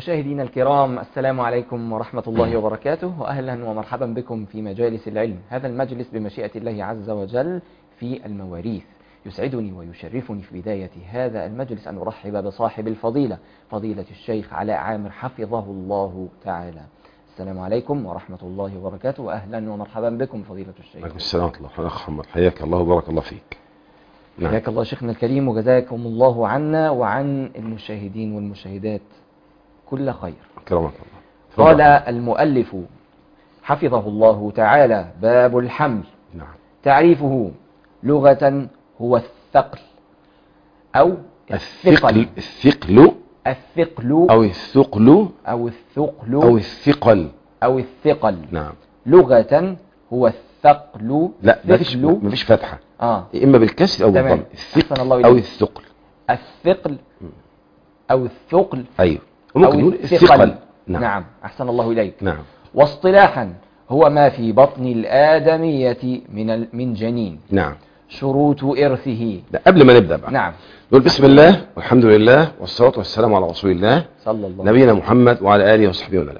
مشاهدينا الكرام السلام عليكم ورحمة الله وبركاته وأهلا ومرحبا بكم في مجالس العلم هذا المجلس بمشيئة الله عز وجل في المواريث يسعدني ويشرفني في بداية هذا المجلس أن أرحب بصاحب الفضيلة فضيلة الشيخ علاء عامر حفظه الله تعالى السلام عليكم ورحمة الله وبركاته وأهلا ومرحبا بكم فضيلة الشيخ عليكم السلام ورحمة الله أخ محمد حياك الله وبارك الله فيك نعم حياك الله شيخنا الكريم وجزاكم الله عنا وعن المشاهدين والمشاهدات كل خير كرمك الله قال المؤلف حفظه الله تعالى باب الحمل نعم تعريفه لغة هو الثقل أو الثقل الثقل الثقل أو الثقل أو الثقل أو الثقل أو الثقل نعم لغة هو الثقل لا مفيش ثقل مفيش فتحة آه إما بالكسر أو تمام. بالضم أحسن الثقل الله أو إليك. الثقل الثقل أو الثقل أيوه أو وممكن نقول الثقل نعم نعم أحسن الله إليك نعم واصطلاحا هو ما في بطن الآدمية من ال- من جنين نعم شروط إرثه لا قبل ما نبدأ بقى نعم نقول بسم الله والحمد لله والصلاة والسلام على رسول الله صلى الله نبينا محمد وعلى آله وصحبه وسلم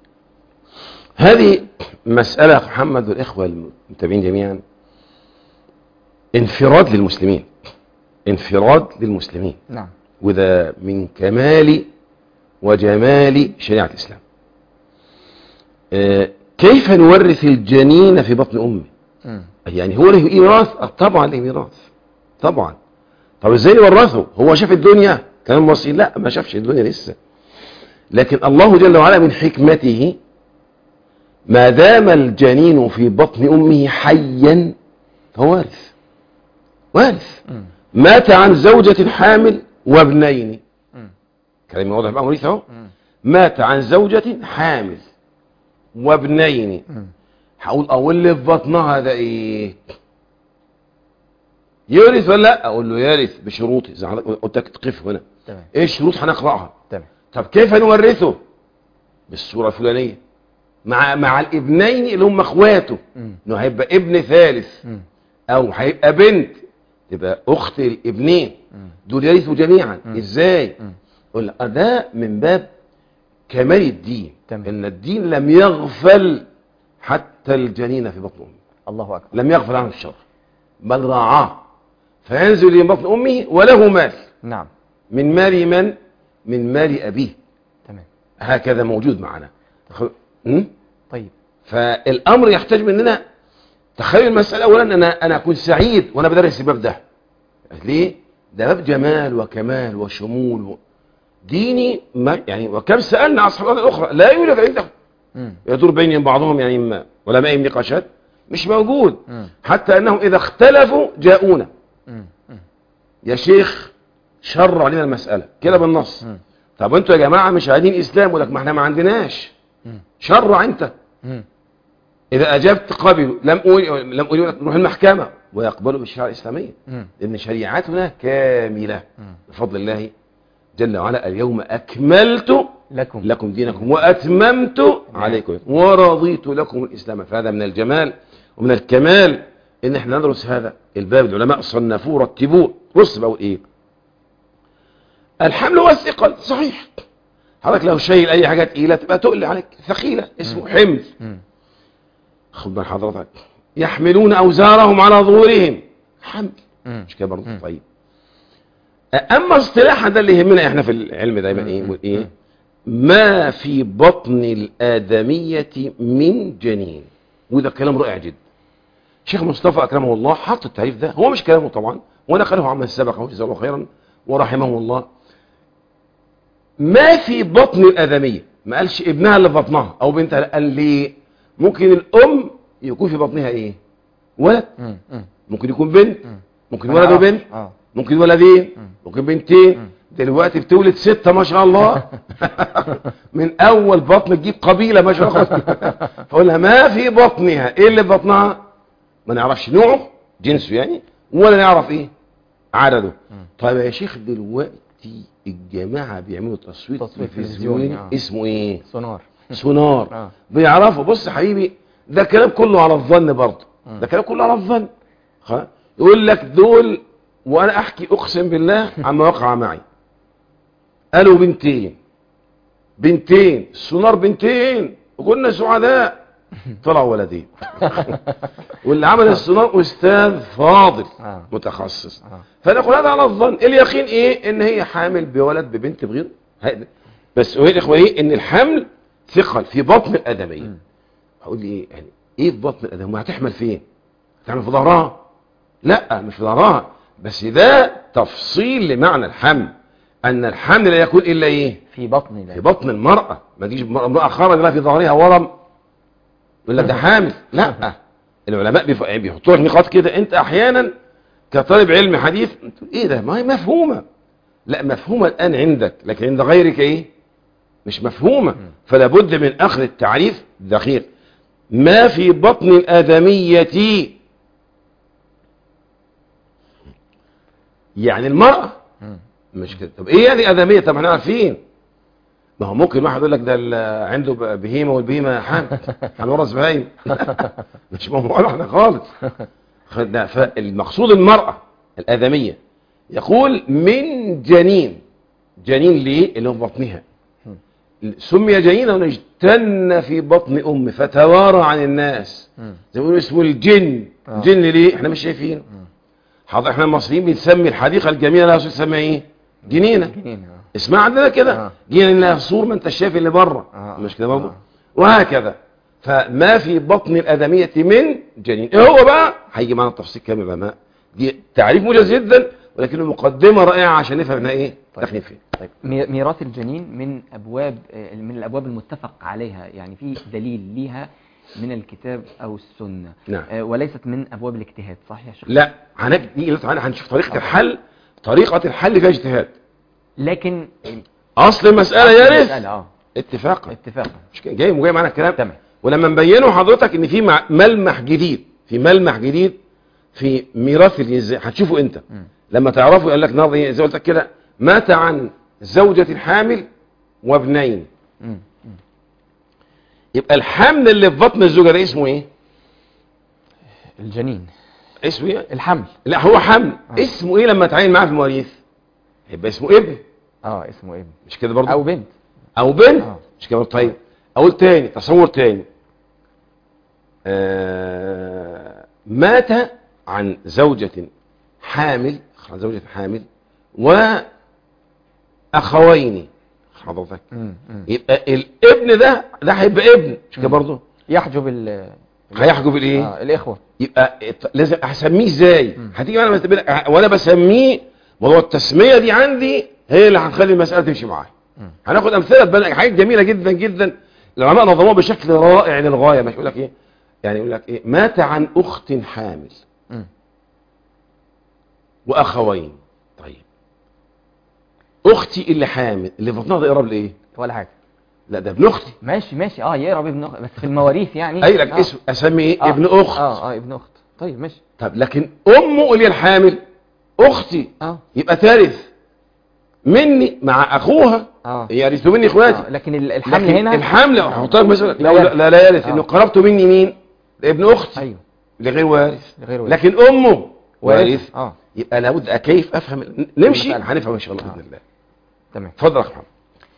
هذه مسألة يا أخ محمد والإخوة المتابعين جميعا انفراد للمسلمين انفراد للمسلمين نعم وده من كمال وجمال شريعة الإسلام آه، كيف نورث الجنين في بطن أمه مم. يعني هو له ميراث آه، طبعا له ميراث طبعا طب ازاي نورثه هو شاف الدنيا كان مصير لا ما شافش الدنيا لسه لكن الله جل وعلا من حكمته ما دام الجنين في بطن امه حيا فهو وارث وارث مم. مات عن زوجة حامل وابنين مم. كلام واضح بقى مريث اهو مم. مات عن زوجة حامل وابنين مم. هقول اه واللي في بطنها ده ايه يورث ولا لا اقول له يرث بشروط اذا حضرتك قلت لك تقف هنا تمام ايه الشروط هنقراها تمام طب كيف نورثه بالصوره الفلانيه مع مع الابنين اللي هم اخواته مم. انه هيبقى ابن ثالث مم. او هيبقى بنت تبقى اخت الابنين مم. دول يرثوا جميعا مم. ازاي مم. قل ده من باب كمال الدين تمام. ان الدين لم يغفل حتى الجنين في بطن امه الله أكبر لم يغفل عنه الشر بل راعاه فينزل الى بطن امه وله مال نعم من مال من من مال ابيه تمام هكذا موجود معنا خ- م? طيب فالامر يحتاج مننا تخيل المساله اولا ان انا انا اكون سعيد وانا بدرس الباب ده ليه ده باب جمال وكمال وشمول و... ديني ما يعني وكم سالنا اصحاب الارض الاخرى لا يوجد عندهم مم. يدور بين بعضهم يعني ما علماء نقاشات مش موجود مم. حتى انهم اذا اختلفوا جاءونا مم. مم. يا شيخ شر علينا المسألة كده بالنص مم. طب انتوا يا جماعة مش عايزين اسلام ولك ما احنا ما عندناش مم. شرع انت مم. اذا اجبت قبلوا لم اقول لم اقول لك نروح المحكمة ويقبلوا بالشريعة الاسلامية مم. لان شريعتنا كاملة مم. بفضل الله جل وعلا اليوم اكملت لكم لكم دينكم واتممت عليكم ورضيت لكم الاسلام فهذا من الجمال ومن الكمال ان احنا ندرس هذا الباب العلماء صنفوه رتبوه بص بقول ايه الحمل والثقل صحيح حضرتك لو شايل اي حاجه تقيله تبقى تقل عليك ثقيله اسمه حمل مم. خد بال حضرتك يحملون اوزارهم على ظهورهم حمل مم. مش كده برضه مم. طيب اما اصطلاحا ده اللي يهمنا احنا في العلم دايما ايه مم. يقول ايه ما في بطن الادميه من جنين وده كلام رائع جدا شيخ مصطفى اكرمه الله حط التعريف ده هو مش كلامه طبعا ونقله عمن سبقه جزاه الله خيرا ورحمه الله ما في بطن الادميه ما قالش ابنها اللي في بطنها او بنتها لا، قال ليه ممكن الام يكون في بطنها ايه ولد مم. مم. ممكن يكون بنت مم. ممكن ما ولد نعرفش. وبنت اه ممكن ولدين مم. ممكن بنتين مم. دلوقتي بتولد ستة ما شاء الله من اول بطن تجيب قبيلة ما شاء الله فقول لها ما في بطنها ايه اللي في بطنها ما نعرفش نوعه جنسه يعني ولا نعرف ايه عدده مم. طيب يا شيخ دلوقتي الجماعة بيعملوا تصوير تصوير تلفزيوني تلفزيوني، آه. اسمه ايه سونار سونار اه بيعرفوا بص يا حبيبي ده كلام كله على الظن برضه مم. ده كلام كله على الظن خلاص يقول لك دول وانا احكي اقسم بالله عما وقع معي قالوا بنتين بنتين السونار بنتين وكنا سعداء طلعوا ولدين واللي عمل السونار استاذ فاضل آه. متخصص آه. فنقول هذا على الظن اليقين ايه ان هي حامل بولد ببنت بغير هذا. بس هو الاخوه ايه ان الحمل ثقل في بطن الادميه مم. هقول لي ايه يعني ايه في بطن الادميه ما هتحمل فين هتحمل في ظهرها لا مش في ظهرها بس ده تفصيل لمعنى الحمل ان الحمل لا يكون الا ايه في بطن في الله بطن المرأة ما تجيش امرأة خرج لها في ظهرها ورم يقول لك ده حامل لا العلماء بيف- بيحطوا لك نقاط كده انت احيانا كطالب علم حديث تقول ايه ده ما هي مفهومة لا مفهومة الان عندك لكن عند غيرك ايه مش مفهومة فلا بد من اخذ التعريف دقيق ما في بطن الآدمية يعني المرأة مم. مش كده طب ايه يعني ادميه طب احنا عارفين ما هو ممكن واحد يقول لك ده ال- عنده ب- بهيمه والبهيمه حامل هنورث بهيمه مش موضوعنا احنا خالص خدنا فالمقصود المراه الادميه يقول من جنين جنين ليه اللي هو في بطنها سمي جنينا لأنه اجتن في بطن امه فتوارى عن الناس مم. زي ما بيقولوا اسمه الجن آه. جن ليه احنا مش شايفين حاضر احنا المصريين بنسمي الحديقه الجميله لها تسمى ايه جنينه جنين آه. اسمها عندنا كده آه. جنينه لها سور ما انت شايف اللي بره آه. مش كده برضه آه. وهكذا فما في بطن الادميه من جنين ايه هو بقى هيجي معانا التفصيل كامل العلماء دي تعريف موجز جدا ولكنه مقدمه رائعه عشان نفهم احنا ايه طيب. داخلين فين طيب مي- ميراث الجنين من ابواب آه، من الابواب المتفق عليها يعني في دليل ليها من الكتاب او السنه نعم. آه، وليست من ابواب الاجتهاد صح يا شيخ لا هنجي تعالى هنشوف طريقه الحل طريقه الحل فيها اجتهاد لكن اصل المساله يرث المسألة، اه اتفاقا اتفاقا مش كده؟ جاي وجاي معانا الكلام تمام ولما نبينه حضرتك ان في مع- ملمح جديد في ملمح جديد في ميراث الجنس هتشوفه انت مم. لما تعرفه يقول لك نظري زي ما قلت لك كده مات عن زوجة حامل وابنين مم. مم. يبقى الحمل اللي في بطن الزوجة ده اسمه ايه الجنين اسمه ايه الحمل لا هو حمل آه. اسمه ايه لما تعين معاه في المواريث يبقى اسمه ابن اه اسمه ابن مش كده برضه او بنت او بنت آه. مش كده برضه طيب اقول تاني تصور تاني آه مات عن زوجة حامل عن زوجة حامل واخوين حضرتك مم. مم. يبقى الابن ده ده هيبقى ابن مش كده مم. برضه يحجب ال هيحجب الايه آه الاخوه يبقى الت- لازم هسميه ازاي مم. هتيجي انا بتبقى وانا بسميه موضوع التسميه دي عندي هي اللي هتخلي المساله تمشي معايا مم. هناخد امثله تبان حاجات جميله جدا جدا العلماء نظموها بشكل رائع للغايه مش يقول لك ايه يعني يقول لك ايه مات عن اخت حامل مم. واخوين طيب اختي اللي حامل اللي في بطنها ده يقرب لايه ولا حاجه لا ده ابن اختي ماشي ماشي اه يقرب ابن اخت بس في المواريث يعني اي لك آه. اسم اسمي ايه آه. ابن اخت اه اه ابن اخت طيب ماشي طب لكن امه اللي هي الحامل اختي اه يبقى ترث مني مع اخوها اه يرثوا مني اخواتي آه، لكن ال- الحمل لكن هنا الحمل هحطها لك مثلا لا لا يرث. لا, لا يرث آه. انه قربته مني مين ابن اختي ايوه لغير وارث غير وارث. لكن امه وارث اه يبقى لابد كيف افهم نمشي المسألة. هنفهم ان شاء الله آه. باذن الله تمام اتفضل يا أخ محمد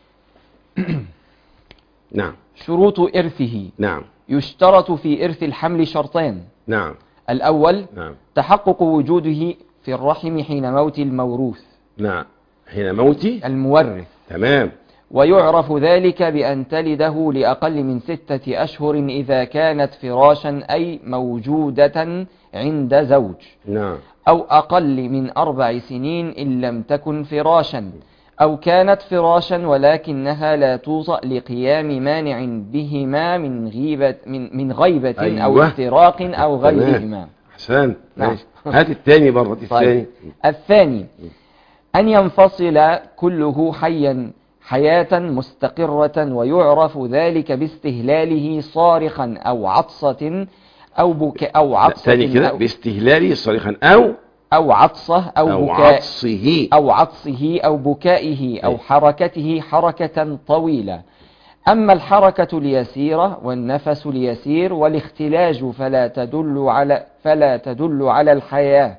نعم شروط إرثه نعم يشترط في إرث الحمل شرطان نعم الأول نعم تحقق وجوده في الرحم حين موت الموروث نعم حين موتي المورث تمام ويعرف ذلك بأن تلده لأقل من ستة أشهر إذا كانت فراشا أي موجودة عند زوج نعم أو أقل من أربع سنين إن لم تكن فراشا أو كانت فراشا ولكنها لا توطأ لقيام مانع بهما من غيبة من, من غيبة أو أيوة. افتراق أو تمام. غيرهما احسنت نعم. ماشي هات التاني برضه هات التاني طيب. الثاني أن ينفصل كله حيا حياة مستقرة ويعرف ذلك باستهلاله صارخا أو عطسة أو بكاء أو لا، عطسة تاني كده أو, باستهلالي صريخا او أو عطسة أو, او بكاء عطسه أو عطسه أو بكائه أو أي. حركته حركة طويلة أما الحركة اليسيرة والنفس اليسير والاختلاج فلا تدل على فلا تدل على الحياة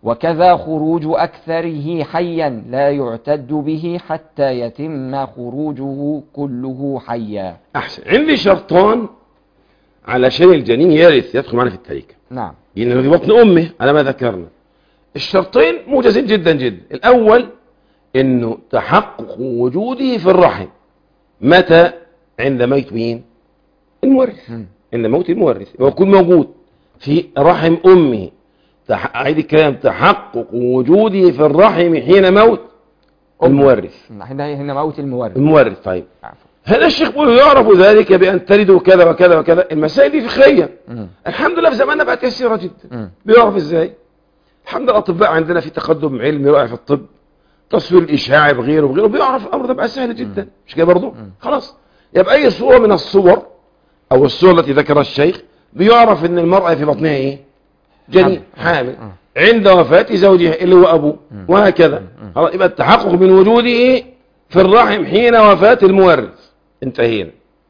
وكذا خروج أكثره حيا لا يعتد به حتى يتم خروجه كله حيا احسن عندي شرطان علشان الجنين يرث يدخل معنا في التركه نعم يعني في بطن امه على ما ذكرنا الشرطين موجزين جدا جدا الاول انه تحقق وجوده في الرحم متى عند موت مين المورث مم. عند موت المورث هو يكون موجود في رحم امه تح... اعيد الكلام تحقق وجوده في الرحم حين موت المورث هنا هنا موت المورث المورث طيب عفوا. هذا الشيخ بيقول يعرف ذلك بان تلدوا كذا وكذا وكذا المسائل دي فقهيه مم. الحمد لله في زماننا بقت يسيره جدا مم. بيعرف ازاي الحمد لله الاطباء عندنا في تقدم علمي رائع في الطب تصوير الاشعاعي بغيره بغيره بيعرف الامر ده بقى سهل جدا مش كده برضه خلاص يبقى اي صوره من الصور او الصور التي ذكرها الشيخ بيعرف ان المراه في بطنها ايه جنين حمل. حامل مم. عند وفاه زوجها اللي هو ابوه وهكذا خلاص يبقى التحقق من وجوده في الرحم حين وفاه المورث انتهينا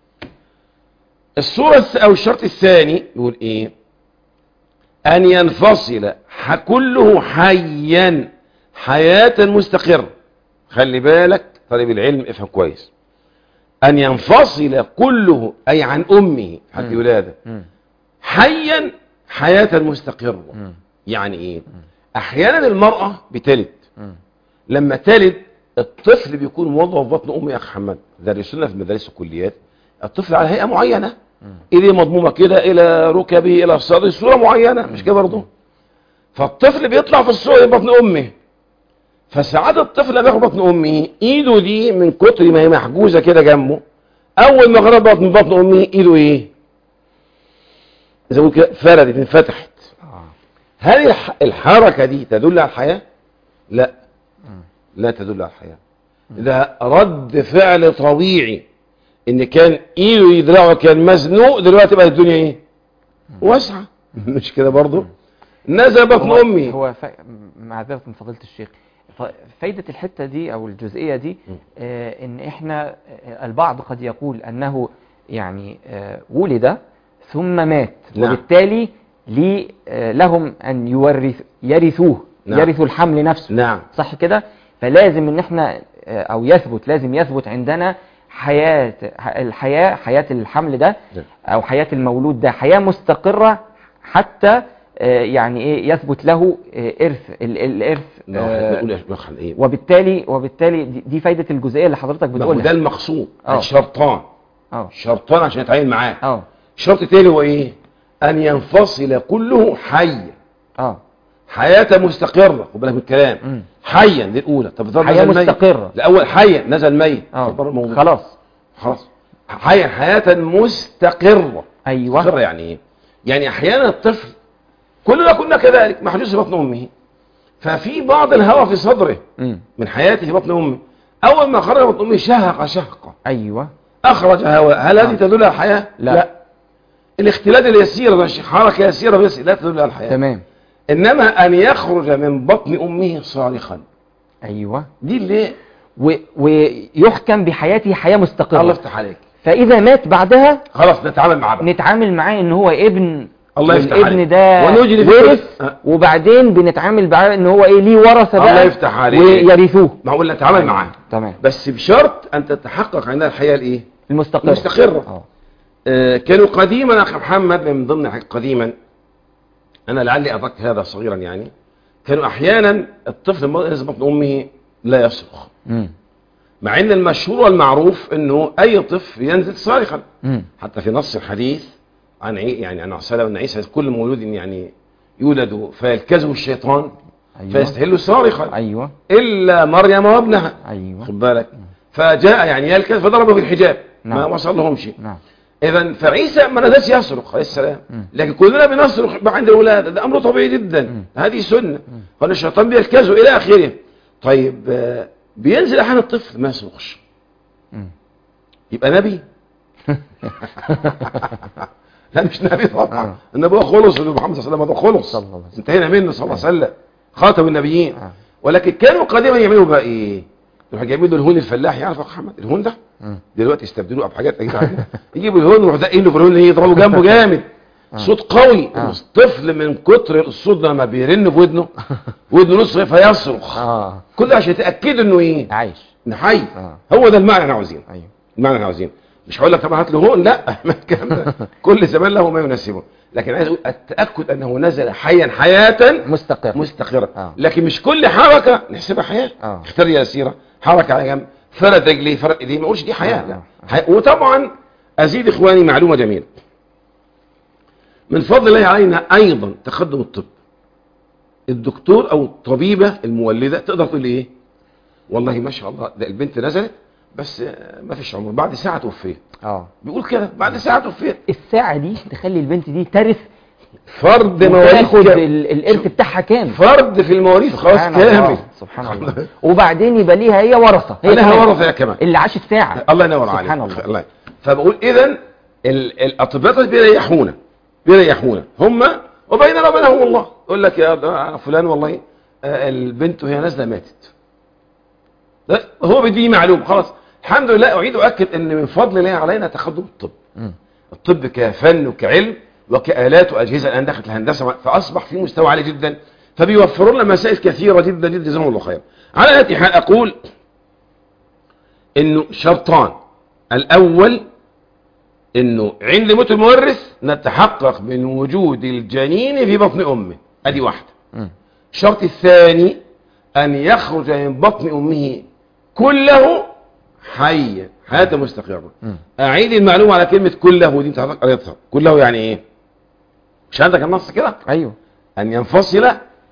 الصورة الس- أو الشرط الثاني يقول إيه أن ينفصل ح- كله حيا حياة مستقرة خلي بالك طالب العلم افهم كويس أن ينفصل كله أي عن أمه حتى مم. ولادة مم. حيا حياة مستقرة مم. يعني إيه أحيانا المرأة بتلد مم. لما تلد الطفل بيكون موضع في بطن امه يا اخ محمد درسونا في المدارس والكليات الطفل على هيئه معينه ايديه مضمومه كده الى ركبه الى صدره صوره معينه مش كده برضه فالطفل بيطلع في الصوره في بطن امه فساعات الطفل لما ياخد بطن امه ايده دي من كتر ما هي محجوزه كده جنبه اول ما خرج بطن بطن امه ايده ايه زي ما بيقول كده فردت انفتحت آه. هل الح- الحركة دي تدل على الحياة؟ لا لا تدل على الحياة ده رد فعل طبيعي ان كان ايده يدرعه كان مزنوق دلوقتي بقت الدنيا ايه واسعة مش كده برضو نزل بطن هو, امي هو ف... معذرة من فضيلة الشيخ ف- فايدة الحتة دي أو الجزئية دي آه إن إحنا آه البعض قد يقول أنه يعني آه ولد ثم مات نعم. وبالتالي لي آه لهم أن يورث يرثوه نعم. يرثوا الحمل نفسه نعم صح كده فلازم ان احنا آه، او يثبت لازم يثبت عندنا حياة ح- الحياة حياة الحمل ده نعم. او حياة المولود ده حياة مستقرة حتى آه، يعني ايه يثبت له آه، ارث ال- الارث لو آه، احنا بنقول يا شيخ ايه وبالتالي وبالتالي دي دي فايدة الجزئية اللي حضرتك ما هو ده بتقولها المقصود آه. الشرطان اه شرطان عشان يتعين معاه اه الشرط التاني هو ايه ان ينفصل كله حيا اه حياة مستقرة خد بالك من الكلام مم. حيا دي الأولى طب طب حياة نزل ميت. مستقرة. الأول حيا نزل ميت اه طب بره الموضوع خلاص خلاص حيا حياة مستقرة ايوه مستقرة يعني ايه؟ يعني أحيانا الطفل كلنا كنا كذلك محجوز في بطن أمه ففي بعض الهواء في صدره مم. من حياته في بطن أمه أول ما خرج بطن أمه شهق شهقة ايوه أخرج هواء هل هذه آه. تدل على الحياة؟ لا. الاختلال اليسير ده شيء حركة يسيرة بس لا تدل على الحياة تمام إنما أن يخرج من بطن أمه صارخا ايوه دي اللي و... ويحكم بحياته حياة مستقرة الله يفتح عليك فإذا مات بعدها خلاص نتعامل معاه بقى نتعامل معاه ان هو ابن الله يفتح والابن عليك. ده ونجري في ورث كل- أه. وبعدين بنتعامل معاه ان هو ايه ليه ورثة بقى الله يفتح عليك. ويرثوه معقول نتعامل معاه تمام بس بشرط أن تتحقق عندنا الحياة الإيه؟ المستقرة المستقرة. اه آه كانوا قديما أخي محمد من ضمن حاجة قديما أنا لعلي أدركت هذا صغيرا يعني كانوا أحيانا الطفل لما ينزل بطن أمه لا يصرخ مم. مع أن المشهور والمعروف أنه أي طفل ينزل صارخا مم. حتى في نص الحديث عن عي يعني عن عسالة أن عيسى كل مولود يعني يولد فيلكزه الشيطان ايوه فيستهل صارخا ايوه إلا مريم وابنها ايوه خد بالك فجاء يعني يلكز فضربه بالحجاب ما نعم. وصل لهمش نعم اذا فعيسى ما نزلش يصرخ عليه السلام مم. لكن كلنا بنصرخ عند الولاده ده امر طبيعي جدا مم. هذه سنه قال الشيطان بيلكزه الى اخره طيب آه، بينزل احيانا الطفل ما يصرخش مم. يبقى نبي لا مش نبي طبعا آه. النبي هو خلص النبي محمد صلى الله عليه وسلم ده خلص صلى الله عليه وسلم. انتهينا منه صلى الله عليه وسلم خاتم النبيين آه. ولكن كانوا قديما يعملوا بقى ايه يروحوا جايبين له الهون الفلاح يعرف يا أخ محمد الهون ده مم. دلوقتي استبدلوه بحاجات تجيب عليه. يجيبوا الهون ويروح دقين له في الهون اللي يضربوا جنبه جامد آه. صوت قوي آه. طفل من كتر الصوت ده لما بيرن في ودنه ودنه نص فيصرخ اه كل ده عشان تاكدوا انه ايه عايش انه حي آه. هو ده المعنى اللي احنا عاوزينه ايوه المعنى اللي احنا عاوزينه مش هقول لك طبعا هات له هون لا ما الكلام ده كل زمان له ما يناسبه لكن عايز اقول التاكد انه نزل حيا حياه مستقر مستقرة آه. لكن مش كل حركة نحسبها حياة آه. اختار يسيرة حركة على جنب فرد رجليه فرد ايديه ما اقولش دي حياة آه. لا حياة. وطبعا ازيد اخواني معلومة جميلة من فضل الله علينا ايضا تقدم الطب الدكتور او الطبيبة المولدة تقدر تقول لي ايه والله ما شاء الله ده البنت نزلت بس آه، ما فيش عمر بعد ساعة توفيت اه بيقول كده بعد ساعة توفيت الساعة دي تخلي البنت دي ترث فرد مواريث وتاخد كام- ال- الارث بتاعها كام فرد في المواريث خلاص سبحان كامل الله سبحان الله وبعدين يبقى ليها هي ورثة هي لها كمان. ورثة يا كمان اللي عاشت ساعة الله ينور عليك سبحان الله. الله فبقول اذا ال- الاطباء دول بيريحونا بيريحونا هم وبيننا وبينهم الله يقول لك يا ده فلان والله آه، البنت وهي نازله ماتت ده هو بيديني معلومه خلاص الحمد لله اعيد اؤكد ان من فضل الله علينا تقدم الطب مم. الطب كفن وكعلم وكآلات وأجهزة الآن دخلت الهندسة فأصبح في مستوى عالي جدا فبيوفروا لنا مسائل كثيرة جدا جدا جزاهم الله خير على أي حال أقول إنه شرطان الأول إنه عند موت المورث نتحقق من وجود الجنين في بطن أمه أدي واحدة مم. الشرط الثاني أن يخرج من بطن أمه كله حيا حياة مستقرة مم. أعيد المعلومة على كلمة كله دي انت حضرتك قريتها كله يعني إيه مش عندك النص كده ايوه أن ينفصل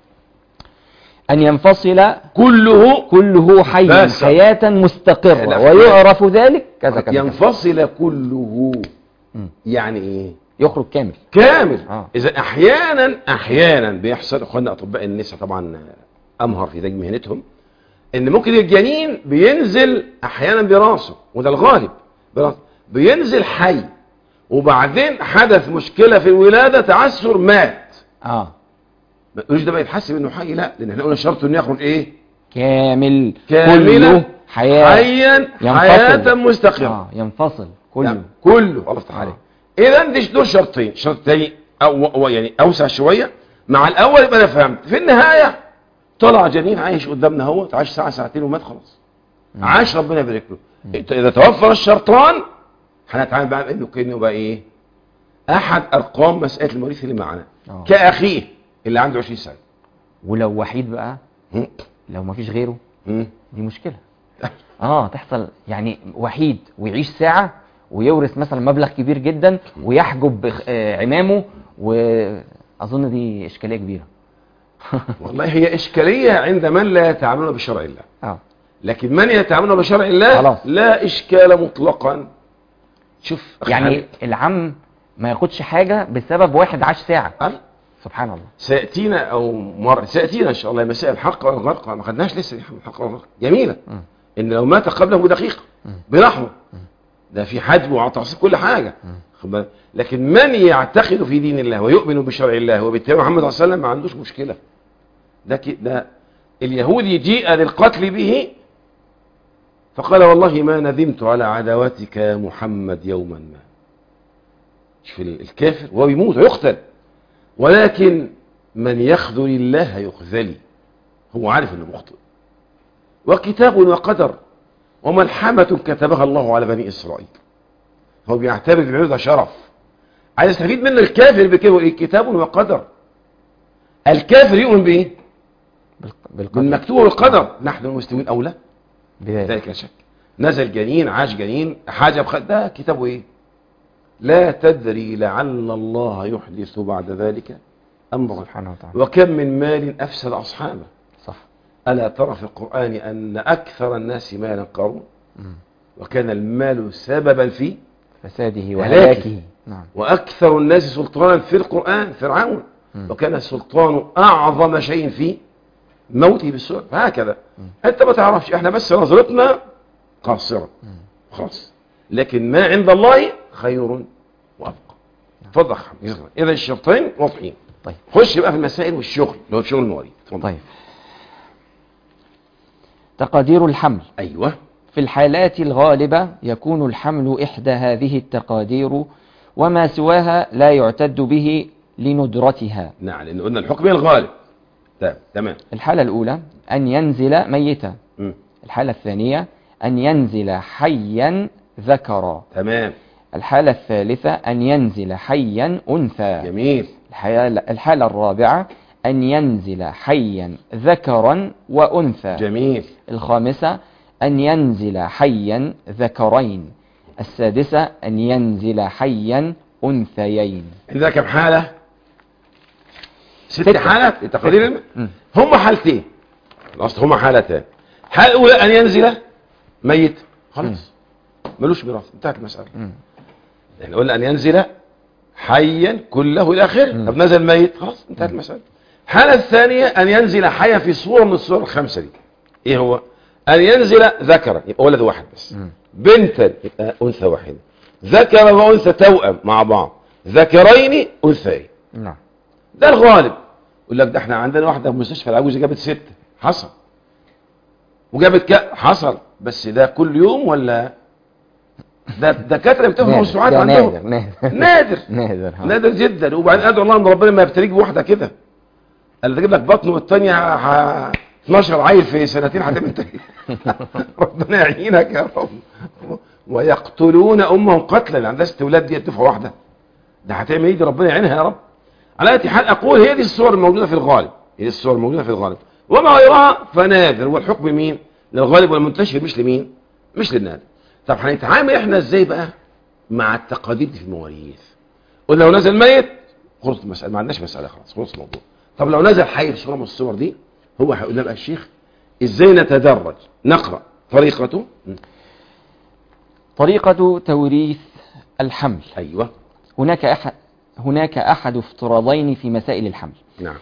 ان ينفصل كله كله حي بس. حياة مستقرة لا، ويعرف ذلك كذا كذا كذا. ينفصل كله مم. يعني إيه يخرج كامل كامل آه. إذا أحيانا أحيانا بيحصل إخواننا أطباء النساء طبعا أمهر في ذلك مهنتهم إن ممكن الجنين بينزل أحيانا براسه وده الغالب براسه بينزل حي وبعدين حدث مشكلة في الولادة تعثر مات اه ما تقولش ده بقى يتحسب انه حي لا لان احنا قلنا شرط انه يخرج ايه كامل كاملا كله حياة حيا ينفصل. حياة مستقرة اه ينفصل كله نعم. كله الله يفتح عليك اذا دي دول شرطين الشرط الثاني أو أو يعني اوسع شويه مع الاول يبقى انا فهمت في النهايه طلع جنين عايش قدامنا اهو عاش ساعه ساعتين ومات خلاص عاش ربنا يبارك له إنت اذا توفر الشرطان هنتعامل بقى بانه كانه بقى ايه احد ارقام مساله المواريث اللي معانا آه. كاخيه اللي عنده 20 سنه ولو وحيد بقى هم؟ لو ما فيش غيره هم؟ دي مشكلة اه تحصل يعني وحيد ويعيش ساعة ويورث مثلا مبلغ كبير جدا ويحجب بخ- آه، عمامه واظن دي اشكالية كبيرة والله هي اشكاليه عند من لا يتعاملون بشرع الله اه لكن من يتعاملون بشرع الله خلاص. لا اشكال مطلقا شوف أخي يعني حبيب. العم ما ياخدش حاجة بسبب واحد عاش ساعة أي. سبحان الله سياتينا او مر سياتينا ان شاء الله مسائل الحق والغرق ما خدناش لسه دي الحق والغرق جميله مم. ان لو مات قبله دقيقه بلحظه ده في حجب وتعصيب كل حاجه خد بالك؟ لكن من يعتقد في دين الله ويؤمن بشرع الله وباتباع محمد صلى الله عليه وسلم ما عندوش مشكله ده ك- ده اليهودي جيء للقتل به فقال والله ما ندمت على عداوتك يا محمد يوما ما شوف ال- الكافر وهو بيموت ويقتل ولكن من يخذل الله يخذلي هو عارف انه مخطئ وكتاب وقدر وملحمة كتبها الله على بني إسرائيل هو بيعتبر العلو ده شرف عايز يستفيد منه الكافر بكده ايه كتاب وقدر الكافر يؤمن بايه بالق- بالقدر بالمكتوب والقدر نحن المسلمين اولى بذلك ذلك لا شك نزل جنين عاش جنين حاجه بخ... ده كتابه ايه لا تدري لعل الله يحدث بعد ذلك امرا سبحانه وتعالى وكم من مال افسد اصحابه صح الا ترى في القران ان اكثر الناس مالا قارون مم. وكان المال سببا في فساده هلاكه. وهلاكه نعم واكثر الناس سلطانا في القران فرعون مم. وكان السلطان اعظم شيء في موته بالسؤال هكذا انت ما تعرفش احنا بس نظرتنا قاصره خلاص لكن ما عند الله خير وابقى اتفضل يا حبيبي. جزاك الله. اذا الشرطين واضحين طيب خش بقى في المسائل والشغل اللي هو شغل المواريث اتفضل. طيب تقادير الحمل ايوه في الحالات الغالبة يكون الحمل إحدى هذه التقادير وما سواها لا يعتد به لندرتها نعم لان قلنا الحكم هي الغالب تمام تمام الحالة الأولى أن ينزل ميتا مم. الحالة الثانية أن ينزل حيا ذكرا تمام الحالة الثالثة أن ينزل حيا أنثى جميل الحالة, الحالة الرابعة أن ينزل حيا ذكرا وأنثى جميل الخامسة أن ينزل حيا ذكرين السادسة أن ينزل حيا أنثيين عندنا كم حالة ست ستة. حالات لتقدير الم- مم. هم حالتين الاصل هم حالتان الحالة الأولى أن ينزل ميت خلاص ملوش ميراث انتهت المسألة مم. يعني قلنا أن ينزل حيا كله إلى آخره مم. طب نزل ميت خلاص انتهت المسألة الحالة الثانية أن ينزل حيا في صورة من الصور الخمسة دي إيه هو أن ينزل ذكرا يبقى ولد واحد بس مم. بنتا يبقى أنثى واحدة ذكر وأنثى توأم مع بعض ذكرين أنثيين نعم ده الغالب يقول لك ده احنا عندنا واحده في مستشفى العجوز جابت ستة حصل وجابت ك حصل بس ده كل يوم ولا ده الدكاتره بتفهم نادر موسوعات ده عندهم نادر نادر نادر نادر ها. نادر جدا وبعدين ادعو الله ان ربنا ما يبتليك بواحده كده اللي تجيب لك بطن والثانيه ه- 12 عيل في سنتين هتعمل انت إيه؟ ربنا يعينك يا رب ويقتلون امهم قتلا اللي عندها ست اولاد دي دفعه واحده ده هتعمل ايه دي ربنا يعينها يا رب على اي حال اقول هي دي الصور الموجوده في الغالب هي دي الصور الموجوده في الغالب وما غيرها فنادر والحكم مين للغالب والمنتشر مش لمين مش للنادر طب هنتعامل احنا ازاي بقى مع التقاليد دي في المواريث قلنا لو نزل ميت خلص المسألة ما عندناش مسألة خلاص خلص الموضوع طب لو نزل حي في صورة من الصور دي هو هيقول لنا بقى الشيخ ازاي نتدرج نقرأ طريقته م. طريقة توريث الحمل ايوه هناك أحد هناك أحد افتراضين في مسائل الحمل نعم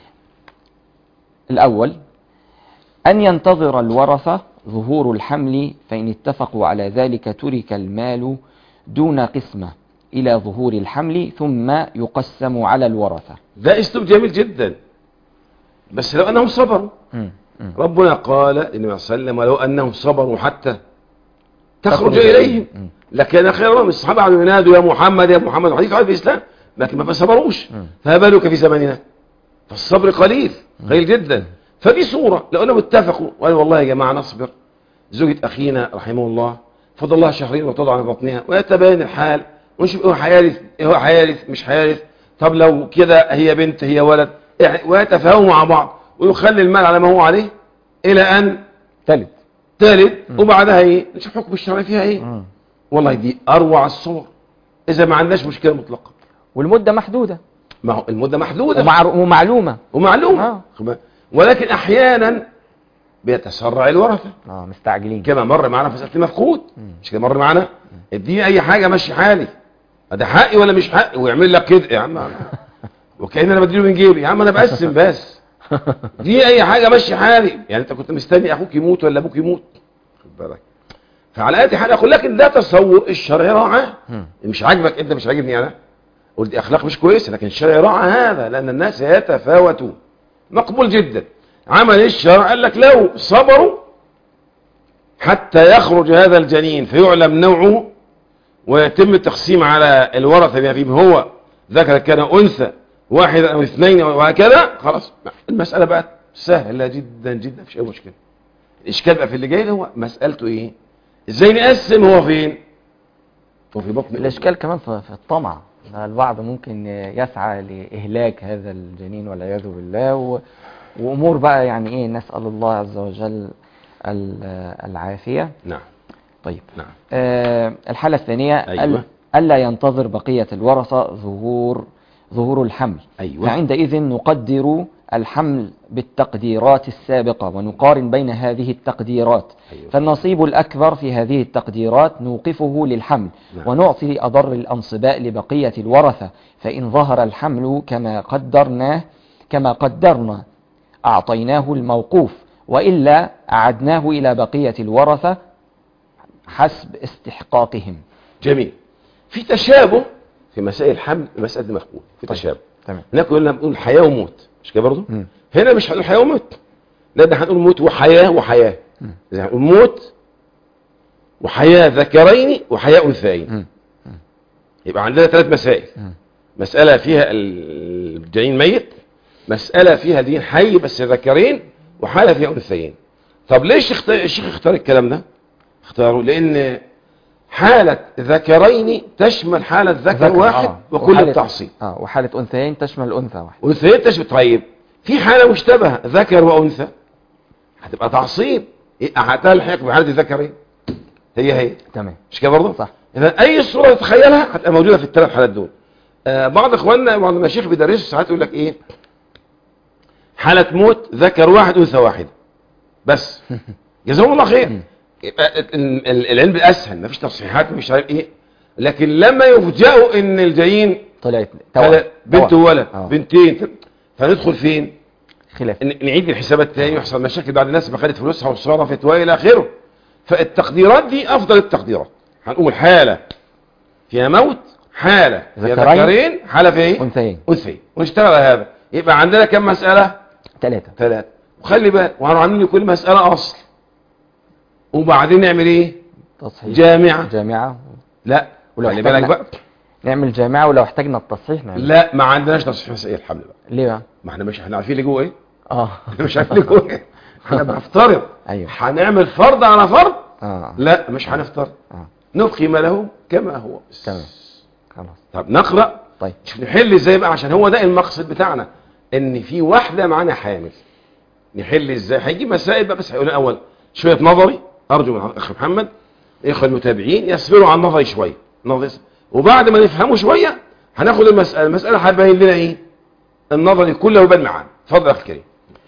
الأول أن ينتظر الورثة ظهور الحمل فإن اتفقوا على ذلك ترك المال دون قسمة إلى ظهور الحمل ثم يقسم على الورثة ده اسلوب جميل جدا بس لو انهم صبروا مم. مم. ربنا قال النبي صلى الله عليه وسلم ولو انهم صبروا حتى تخرج تخرج اليهم مم. لكان خيرا لهم الصحابه قعدوا ينادوا يا محمد يا محمد حديث عن في الاسلام لكن ما صبروش مم. فما بالك في زماننا فالصبر قليل قليل جدا فدي صوره لو انهم اتفقوا وقالوا والله يا جماعه نصبر زوجة اخينا رحمه الله فضل الله شهرين وتضع على بطنها ويتبين الحال ونشوف هو هيرث هو هيرث مش هيرث طب لو كده هي بنت هي ولد يعني ويتفاهموا مع بعض ويخلي المال على ما هو عليه الى ان ثالث تالت وبعدها ايه نشوف حكم الشرع فيها ايه مم. والله دي اروع الصور اذا ما عندناش مشكله مطلقه والمدة محدودة ما هو المده محدوده ومع ومعلومة ومعلومه آه. خب- ولكن احيانا بيتسرع الورثه اه مستعجلين كما مر معنا في مساله المفقود مش كده مر معنا اديني اي حاجه ماشي حالي ده حقي ولا مش حقي ويعمل لك كده يا عم وكأن انا بديله من جيبي يا عم انا بقسم بس دي اي حاجه ماشي حالي يعني انت كنت مستني اخوك يموت ولا ابوك يموت خد بالك فعلى اي حال اقول لكن ده تصور الشرع راعاه مم. مش عاجبك انت مش عاجبني انا قلت دي اخلاق مش كويسه لكن الشرع راعى هذا لان الناس يتفاوتون مقبول جدا عمل الشرع قال لك لو صبروا حتى يخرج هذا الجنين فيعلم نوعه ويتم التقسيم على الورثه بما فيهم هو ذكر كان انثى واحد او اثنين وهكذا خلاص المساله بقت سهله جدا جدا مفيش اي مشكله الاشكال بقى في اللي جاي ده هو مسالته ايه ازاي نقسم هو فين هو في بطن الإشكال كمان في في الطمع البعض ممكن يسعى لإهلاك هذا الجنين والعياذ بالله و... وأمور بقى يعني إيه نسأل الله عز وجل ال- العافية نعم طيب نعم آه الحالة الثانية أيوة. ال- ألا ينتظر بقية الورثة ظهور ظهور الحمل ايوه فعندئذ نقدر الحمل بالتقديرات السابقة ونقارن بين هذه التقديرات أيوة. فالنصيب الأكبر في هذه التقديرات نوقفه للحمل نعم. ونعطي أضر الأنصباء لبقية الورثة فإن ظهر الحمل كما قدرناه كما قدرنا أعطيناه الموقوف وإلا أعدناه إلى بقية الورثة حسب استحقاقهم جميل في تشابه في مسائل الحمل مسألة المفقود في طيب. تشابه تمام هناك قلنا بنقول حياة وموت مش كده برضه مم. هنا مش هنقول حياة وموت لا ده هنقول موت وحياة وحياة مم. إذا هنقول موت وحياة ذكرين وحياة أنثيين مم. يبقى عندنا ثلاث مسائل مم. مسألة فيها الجنين ميت مسألة فيها دين حي بس ذكرين وحالة فيها أنثيين طب ليش اخت- الشيخ اختار الكلام ده اختاروا لأن حالة ذكرين تشمل حالة ذكر, ذكر، واحد آه. وكل وحالة- التعصيب اه وحالة أنثيين تشمل أنثى واحد أنثيين تشمل طيب في حالة مشتبهة ذكر وأنثى هتبقى تعصيب يبقى هتلحق بحالة الذكرين هي هي تمام مش كده برضه صح اذا اي صوره تتخيلها هتبقى موجوده في الثلاث حالات دول آه بعض اخواننا بعض المشايخ بيدرسوا ساعات يقول لك ايه حاله موت ذكر واحد انثى واحده بس جزاهم الله خير يبقى ال- ال- العلم اسهل مفيش تصحيحات مش عارف ايه لكن لما يفجئوا ان الجايين طلعت هذا توأم. بنت توأم. وولد آه. بنتين فندخل فين خلاف ن- نعيد الحسابات تاني ويحصل مشاكل بعد الناس ما خدت فلوسها وصرفت والى اخره فالتقديرات دي افضل التقديرات هنقول حاله فيها موت حاله فيها ذكرين. ذكرين حاله فيها ايه أنثيين انثى ونشتغل على هذا يبقى عندنا كم مساله ثلاثة ثلاثه وخلي بالك وهنعمل عاملين لكل مساله اصل وبعدين نعمل ايه تصحيح جامعه جامعة لا ولو خلي بالك احتاجنا- بقى نعمل جامعة ولو احتاجنا التصحيح نعمل لا ما عندناش تصحيح مسائل الحمل بقى ليه بقى؟ ما احنا مش احنا عارفين اللي جوه ايه اه احنا مش عارفين اللي جوه ايه احنا بنفترض ايوه هنعمل فرض على فرض اه لا مش هنفترض اه نبقي ما له كما هو تمام خلاص طب نقرا طيب شوف نحل ازاي بقى عشان هو ده المقصد بتاعنا ان في واحده معانا حامل نحل ازاي هيجي مسائل بقى بس هيقول الاول شويه نظري ارجو من الاخ محمد الاخوه المتابعين يصبروا على النظري شويه نظري وبعد ما نفهمه شويه هناخد المساله المساله هتبين لنا ايه النظري كله يبان معانا اتفضل يا اخي الكريم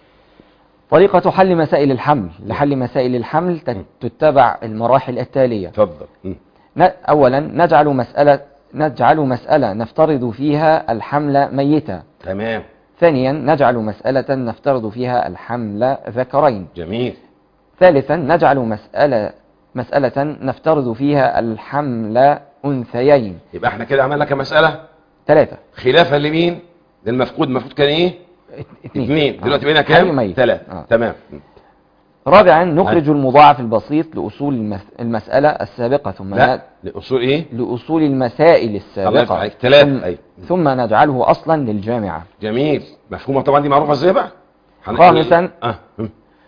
طريقة حل مسائل الحمل لحل مسائل الحمل تت- تتبع المراحل التالية اتفضل م. ن- أولا نجعل مسألة نجعل مسألة نفترض فيها الحمل ميتا تمام ثانيا نجعل مسألة نفترض فيها الحمل ذكرين جميل ثالثا نجعل مسألة مسألة نفترض فيها الحمل أنثيين يبقى احنا كده عملنا كم مساله ثلاثة خلافا لمين للمفقود المفقود كان ايه ات- اثنين اثنين دلوقتي آه. بقينا حي كام ميت. ثلاثة آه. تمام رابعا نخرج المضاعف البسيط لأصول المس- المسألة السابقة ثم لا ن- لأصول ايه لأصول المسائل الله يفتح السابقة عليك. ثلاثة ثم, أيوة. ثم نجعله أصلا للجامعة جميل مفهومة طبعا دي معروفة ازاي بقى هن- خامسا اه م.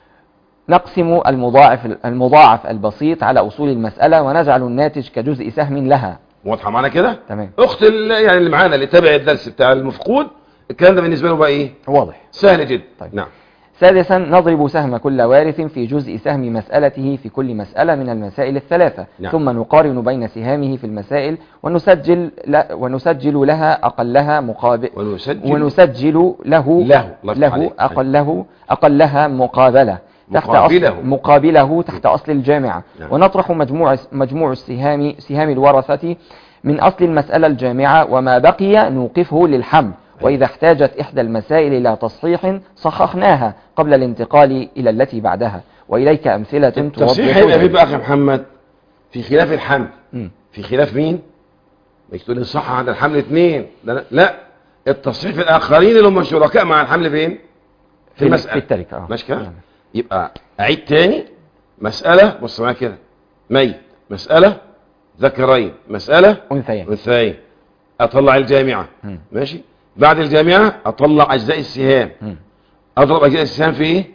نقسم المضاعف المضاعف البسيط على أصول المسألة ونجعل الناتج كجزء سهم لها واضحة معانا كده تمام اخت ال- يعني اللي معانا اللي تابع الدرس بتاع المفقود الكلام ده بالنسبة له بقى ايه واضح سهل جدا طيب. نعم سادسا نضرب سهم كل وارث في جزء سهم مسألته في كل مسألة من المسائل الثلاثة نعم. ثم نقارن بين سهامه في المسائل ونسجل لا ونسجل لها أقلها مقابل ونسجل ونسجل له له الله يفتح له عليك. أقله أقلها مقابلة تحت مقابله. أصل مقابله تحت أصل الجامعة نعم. ونطرح مجموع مجموع السهام سهام الورثة من أصل المسألة الجامعة وما بقي نوقفه للحمل وإذا احتاجت إحدى المسائل إلى تصحيح صححناها قبل الانتقال إلى التي بعدها وإليك أمثلة التصحيح توضح هيبقى في ذلك. بقى يا محمد في خلاف الحمل مم. في خلاف مين مش تقول لي صح عند الحمل اثنين لا, لا لا التصحيح في الاخرين اللي هم شركاء مع الحمل فين في المسألة في التركة آه. ماشي كده نعم. يبقى اعيد تاني مسألة بص معايا كده ميت مسألة ذكرين مسألة أنثيين انثيين اطلع الجامعة مم. ماشي بعد الجامعة اطلع اجزاء السهام مم. اضرب اجزاء السهام في ايه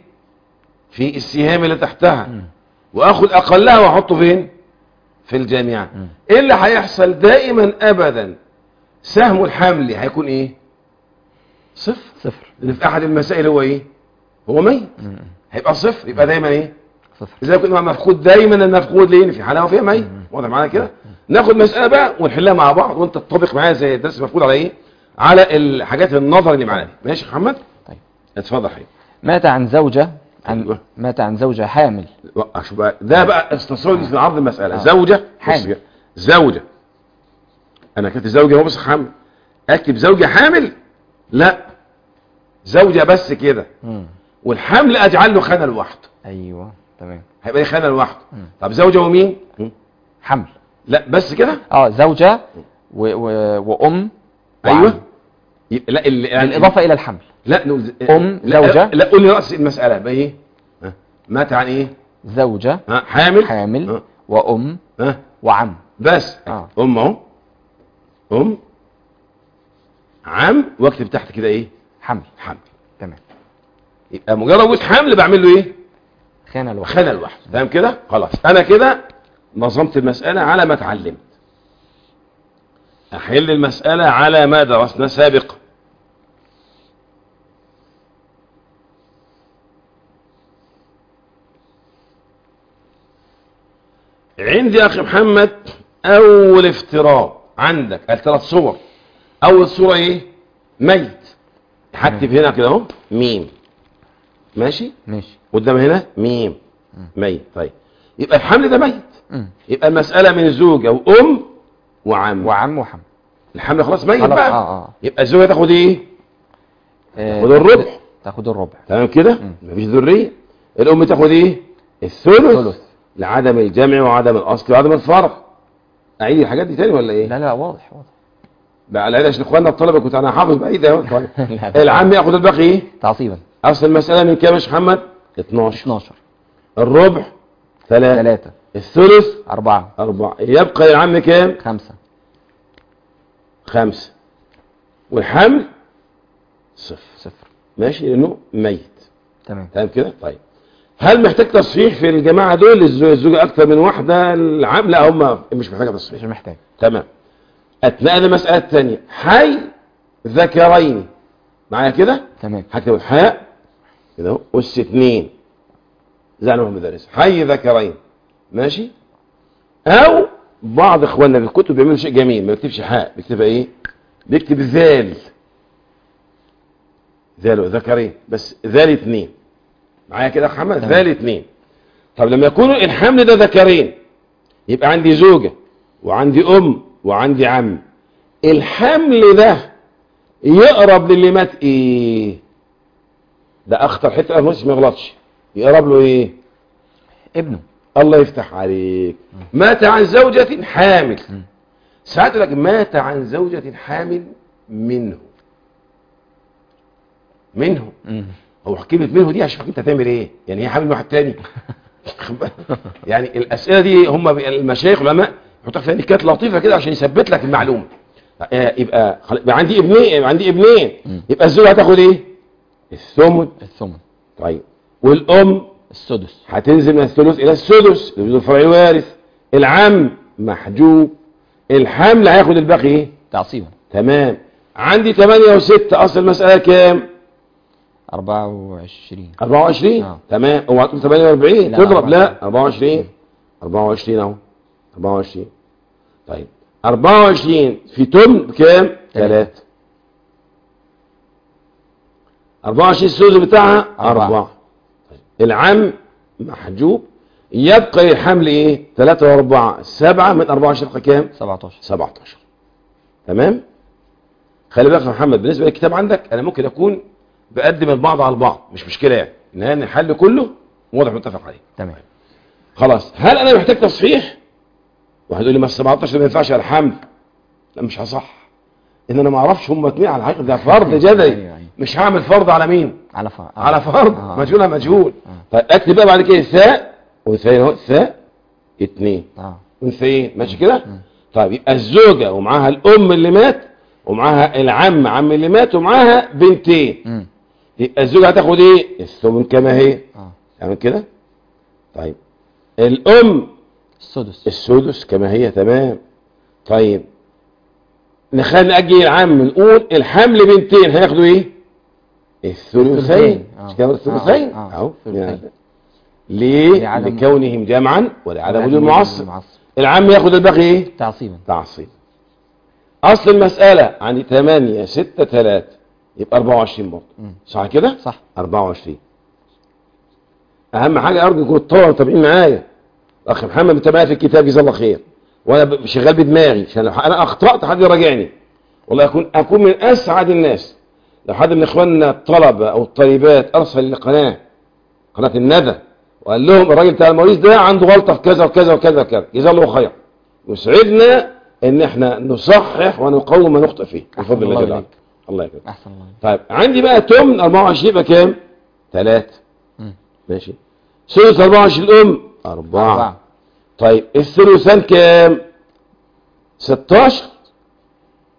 في السهام اللي تحتها مم. واخد اقلها واحطه فين في الجامعة مم. ايه اللي هيحصل دائما ابدا سهم الحمل هيكون ايه صفر صفر لان في احد المسائل هو ايه هو ميت مم. هيبقى صفر يبقى دايما ايه صفر اذا كنت مع مفقود دايما المفقود ليه لأن في حاله وفيها ميت واضح معانا كده ناخد مساله بقى ونحلها مع بعض وانت تطبق معايا زي الدرس المفقود على ايه على الحاجات النظر اللي معانا دي ماشي يا محمد طيب. اتفضل حبيبي مات عن زوجة عن أيوة. مات عن زوجة حامل وقع شو بقى ده بقى استصول في عرض المساله آه. زوجه بص حامل. كده. زوجه انا كنت زوجه هو بس حامل اكتب زوجه حامل لا زوجه بس كده مم. والحمل اجعل له خانه لوحده أيوة تمام هيبقى لي خانه لوحده مم. طب زوجه ومين حمل لا بس كده اه زوجة و... و... وأم ايوه وعم. يبقى لا ال... يعني بالإضافة إلى الحمل لا نقول ز- أم، لا زوجة. لا قول لي راس المساله بقى ايه ها؟ مات عن ايه زوجة ها حامل حامل ها وأم ها وعم بس آه. ام اهو ام عم واكتب تحت كده ايه حمل حمل تمام يبقى مجرد وجود حمل بعمل له ايه خانة الواحد خانه لوحده تمام كده خلاص انا كده نظمت المساله على ما اتعلمت احل المساله على ما درسنا سابقا عندي يا اخي محمد اول افتراض عندك الثلاث صور اول صوره ايه ميت هكتب هنا كده اهو ميم ماشي ماشي قدام هنا ميم ميت طيب يبقى الحمل ده ميت مم. يبقى المسألة من زوجة وأم وعم وعم وحم الحمل خلاص ميت خلاص بقى اه اه يبقى الزوجة تاخد ايه آه، تاخد الربع. تاخد الربع تمام كده مم. مفيش ذرية الأم تاخد ايه الثلث ثلث لعدم الجمع وعدم الأصل وعدم الفرق أعيد الحاجات دي تاني ولا ايه لا لا واضح واضح بقى العيد عشان اخواننا الطلبة كنت انا حافظ بعيد اهو طيب. لا، لا. العم ياخد الباقي ايه تعصيبا اصل المسألة من كام يا شيخ محمد 12 12 الربع 3 3 الثلث 4 4 يبقى للعم كام 5 خمسة والحمل صفر صفر ماشي لانه ميت تمام تمام كده طيب هل محتاج تصحيح في الجماعه دول الزو- الزوجه اكثر من واحده العام لا هم مش محتاجه تصحيح مش محتاج تمام اتنقل المساله الثانيه حي ذكرين معايا كده تمام هكتب الحاء كده اهو اس اثنين زي ما المدرس حي ذكرين ماشي او بعض اخواننا في الكتب بيعملوا شيء جميل ما بيكتبش حاء بيكتبها ايه بيكتب ذال ذال ذكرين بس ذال اثنين معايا كده يا أخ محمد تمام. ذال اثنين طب لما يكون الحمل ده ذكرين يبقى عندي زوجة وعندي ام وعندي عم الحمل ده يقرب للي مات ايه ده اخطر حته المسلم ما يغلطش يقرب له ايه ابنه الله يفتح عليك مات عن زوجة حامل ساعات يقول لك مات عن زوجة حامل منه منه مم. هو كلمة منه دي عشان انت تعمل ايه يعني هي حامل من واحد تاني يعني الاسئله دي هم بي- المشايخ العلماء يحطوا في كانت لطيفه كده عشان يثبت لك المعلومه آه، يبقى خل- يبقى عندي ابنين يبقى عندي ابنين مم. يبقى الزوجه هتاخد ايه الثمن الثمن طيب والام السدس هتنزل من الثلث الى السدس بدون فرع الوارث العم محجوب الحمل هياخد الباقي ايه تعصيبا تمام عندي 8 و6 اصل المساله كام 24 24 آه. تمام هو هتقول 48 لا، تضرب لا 24. 24 24 اهو 24 طيب 24 في تم بكام 3 24 السدس بتاعها أربعة. 4 العم محجوب يبقى الحمل ايه 3 و4 7 من 24 يبقى كام 17 17 تمام خلي بالك يا محمد بالنسبه للكتاب عندك انا ممكن اكون بقدم البعض على البعض مش مشكله يعني ان الحل كله واضح متفق عليه تمام خلاص هل انا محتاج تصحيح واحد يقول لي ما ال 17 ما ينفعش على الحمل لا مش هصح ان انا ما اعرفش هم اتنين على الحقيقه ده فرض جدلي أيوة، أيوة. مش هعمل فرض على مين على ف... آه. على فرض آه. مجهول على مجهول آه. طيب اكتب بقى بعد كده الثاء والثاء اهو الثاء اتنين اه انثيين ماشي كده طيب يبقى الزوجة ومعاها الأم اللي مات ومعاها العم عم اللي مات ومعاها بنتين امم يبقى الزوجة هتاخد ايه الثمن كما هي اه تمام كده طيب الأم السدس السدس كما هي تمام طيب نخلي نأجل العم نقول الحمل بنتين هياخدوا ايه الثلثين الثلثين. آه. مش كده الثلثين آه. آه. اهو الثلثين. يعني. ليه لعدم- لكونهم جمعا ولعدم وجود معصب معصب العم ياخد الباقي ايه تعصيبا تعصيب اصل المسألة عندي 8 6 3 يبقى 24 برضه مم. صح كده صح 24 اهم حاجة ارجو يكون الطلبة متابعين معايا اخ محمد متابع في الكتاب جزاه الله خير وانا ب- شغال بدماغي عشان لو انا اخطأت حد يراجعني والله اكون اكون من اسعد الناس لو حد من اخواننا الطلبة او الطالبات ارسل لقناة قناة الندى وقال لهم الراجل بتاع المواريث ده عنده غلطة في كذا وكذا وكذا وكذا جزاه الله خير يسعدنا ان احنا نصحح ونقوم ما نخطئ فيه بفضل الله الله جل وعلا إليك. الله يكرمك احسن الله عليك. طيب عندي بقى تمن 24 يبقى كام؟ 3 مم. ماشي ثلث 24 الام 4 أربعة طيب الثلثان كام؟ 16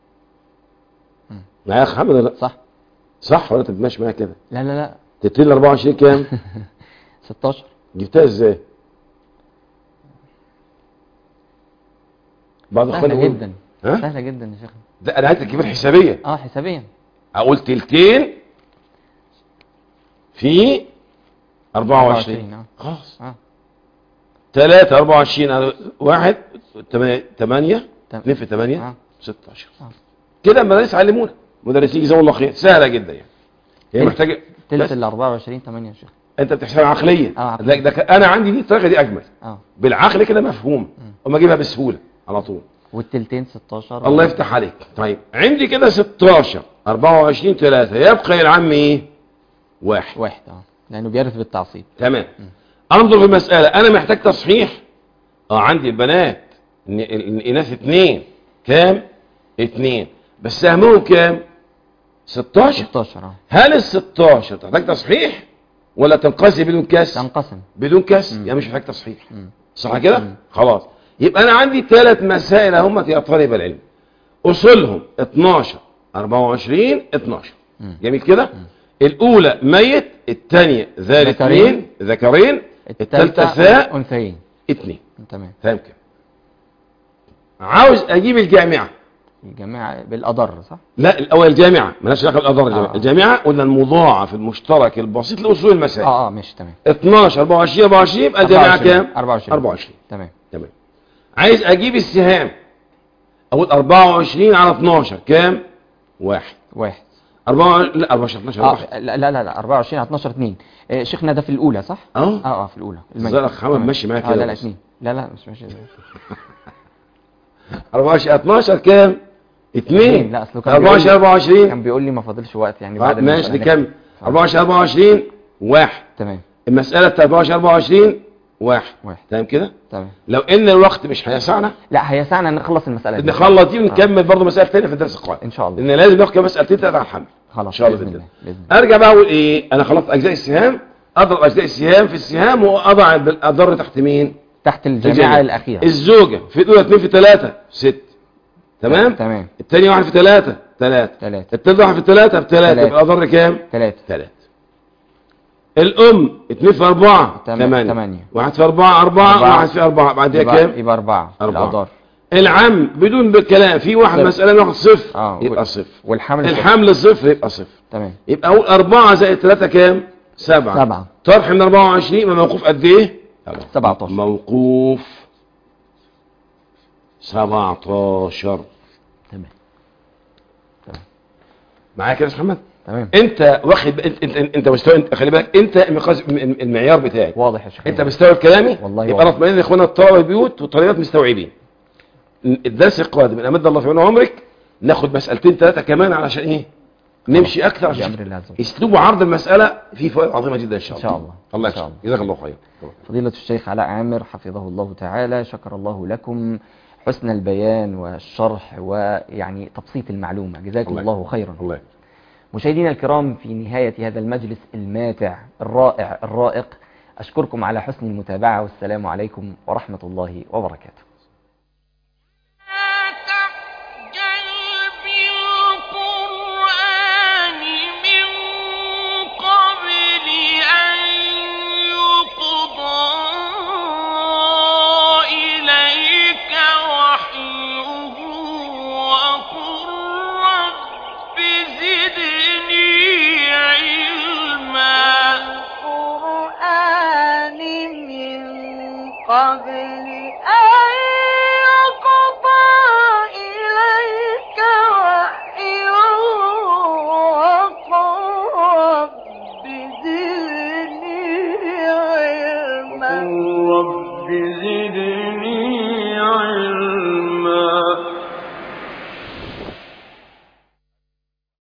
معايا يا اخ محمد ولا لا صح صح ولا انت بتمشي معايا كده لا لا لا تترين 24 كام 16 جبتها ازاي بعض اخواني سهلة يقولوا- جدا ها سهلة جدا يا شيخ ده انا عايز تجيب الحسابيه اه حسابيا اقول تلتين في 24 اه خلاص اه 3 24 على 1 8 8 تم- 2 في 8 آه. 16 آه. كده المدارس علمونا مدرسين جزاهم الله خير سهله جدا يعني هي تلت- محتاجه تلت بس ال 24 8 يا شيخ انت بتحسبها عقليا اه عقليا. ده, ده انا عندي دي الطريقه دي اجمل اه بالعقل كده مفهوم وما اجيبها بسهوله على طول والتلتين 16 الله يفتح عليك طيب عندي كده 16 24 3 يبقى يا عم ايه واحد واحد اه لانه بيرث بالتعصيب تمام انظر في المسألة انا محتاج تصحيح اه عندي البنات ن- ال- الاناث اتنين كام اتنين بس سهمهم كام 16 16 اه هل ال 16 تحتاج تصحيح ولا تنقسم بدون كسر تنقسم بدون كسر مم. يعني مش محتاج تصحيح مم. صح كده مم. خلاص يبقى انا عندي ثلاث مسائل هم يا طالب العلم اصولهم 12 24 12 مم. جميل كده الاولى ميت الثانيه ذال ذكرين. اثنين ذكرين الثالثه التالتة ثاء انثيين اثنين تمام فاهم كده عاوز اجيب الجامعه الجماعة بالأضر صح؟ لا الاول الجامعه مالهاش علاقه بالاضرار الجامعه آه. الجامعه قلنا المضاعف المشترك البسيط لاصول المسائل اه اه ماشي تمام 12 24 24 يبقى الجامعه 24. كام 24 24 تمام تمام عايز اجيب السهام اقول 24 على 12 كام واحد واحد 4 لا 24 12 اه واحد لا لا لا 24 على 12 2 آه شيخنا ده في الأولى صح؟ اه اه اه في الأولى الميت. الزرق حمد تمام. ماشي معايا اه كده لا لا بس. اثنين لا لا مش ماشي 24 12 كام 2 اتنين. لا، أصله كان 24 بيقول- 24 كان بيقول لي ما فاضلش وقت يعني آه، بعد ماشي المسألة نكمل نحكي. 24 24 واحد تمام المسألة بتاعت 24 24 واحد واحد تمام كده تمام لو ان الوقت مش هيسعنا لا هيسعنا نخلص المسألة دي نخلص دي ونكمل برضه مسائل تانية في الدرس القادم ان شاء الله لان لازم ناخد كده مسألتين ثلاثة على الحمل خلاص ان شاء الله بإذن بإذن الله بإذن الله ارجع بقى اقول ايه انا خلصت اجزاء السهام اضرب اجزاء السهام في السهام واضع الاضر تحت مين تحت في الجامعة الأخيرة الزوجة في الاولى 2 في 3 6 تمام تمام الثانية 1 في 3 3 ثلاثة الثالثة 1 في 3 ب 3 تلاتة. يبقى الاضر كام ثلاثة 3 الام 2 في 4 تم- 8 تمانية. 1 في 4 4 أربعة. 1 في 4 بعدها يبقى, كام يبقى أربعة أربعة. الأضار العم بدون بالكلام في واحد صفر. مسألة ناخد صفر اه يبقى وال- صفر والحمل صفر. الحمل صفر يبقى صفر تمام يبقى اقول 4 زائد 3 كام 7 سبعة طرح من 24 يبقى موقوف قد ايه 17 موقوف 17 تمام معايا كده يا أستاذ محمد تمام انت واخد انت انت, انت مستوى انت خلي بالك انت المقاس- المعيار بتاعك واضح يا شيخ انت مستوعب كلامي والله يبقى واضح. انا اطمئن اخوانا الطلبه البيوت والطالبات مستوعبين الدرس القادم ان امد الله في عون عمرك ناخد مسالتين ثلاثه كمان علشان ايه نمشي اكثر عشان بأمر الله عز وجل اسلوب عرض المساله فيه فوائد عظيمه جدا ان شاء إن الله شاء الله. الله إن شاء يكرمك جزاك الله خير فضيلة الشيخ علاء عامر حفظه الله تعالى شكر الله لكم حسن البيان والشرح ويعني تبسيط المعلومة جزاكم الله الله خيرا الله مشاهدينا الكرام في نهاية هذا المجلس الماتع الرائع الرائق أشكركم على حسن المتابعة والسلام عليكم ورحمة الله وبركاته تعجل بالقرآن من قبل أن يقضى إليك وحيه وقل رب زدني علما القرآن من قبل أن يقضى إليك وحيه وقل رب زدني علما رب زدني